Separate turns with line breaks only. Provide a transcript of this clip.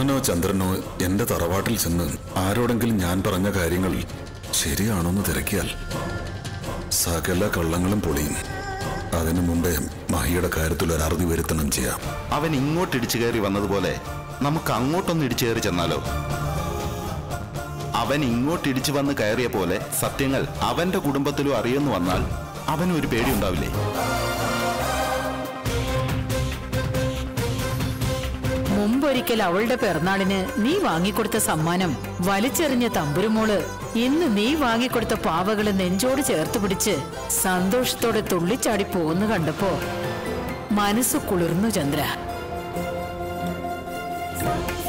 സോമനോ ചന്ദ്രനോ എന്റെ തറവാട്ടിൽ ചെന്ന് ആരോടെങ്കിലും ഞാൻ പറഞ്ഞ കാര്യങ്ങൾ ശരിയാണോന്ന് തിരക്കിയാൽ സകല കള്ളങ്ങളും പൊളിയും അതിനു മുമ്പേ മഹിയുടെ കാര്യത്തിൽ ഒരു അറുതി വരുത്തണം ചെയ്യാം
അവൻ ഇങ്ങോട്ട് ഇടിച്ചു കയറി വന്നതുപോലെ നമുക്ക് അങ്ങോട്ടൊന്ന് ഇടിച്ചു കയറി ചെന്നാലോ അവൻ ഇങ്ങോട്ട് ഇടിച്ചു വന്ന് കയറിയ പോലെ സത്യങ്ങൾ അവന്റെ കുടുംബത്തിലും അറിയുന്നു വന്നാൽ അവന് ഒരു പേടിയുണ്ടാവില്ലേ
മുമ്പൊരിക്കൽ അവളുടെ പിറന്നാളിന് നീ വാങ്ങിക്കൊടുത്ത സമ്മാനം വലിച്ചെറിഞ്ഞ തമ്പുരുമോള് ഇന്ന് നീ വാങ്ങിക്കൊടുത്ത പാവകള് നെഞ്ചോട് ചേർത്ത് പിടിച്ച് സന്തോഷത്തോടെ തുള്ളിച്ചാടി പോകുന്നു കണ്ടപ്പോ മനസ്സ് കുളിർന്നു ചന്ദ്ര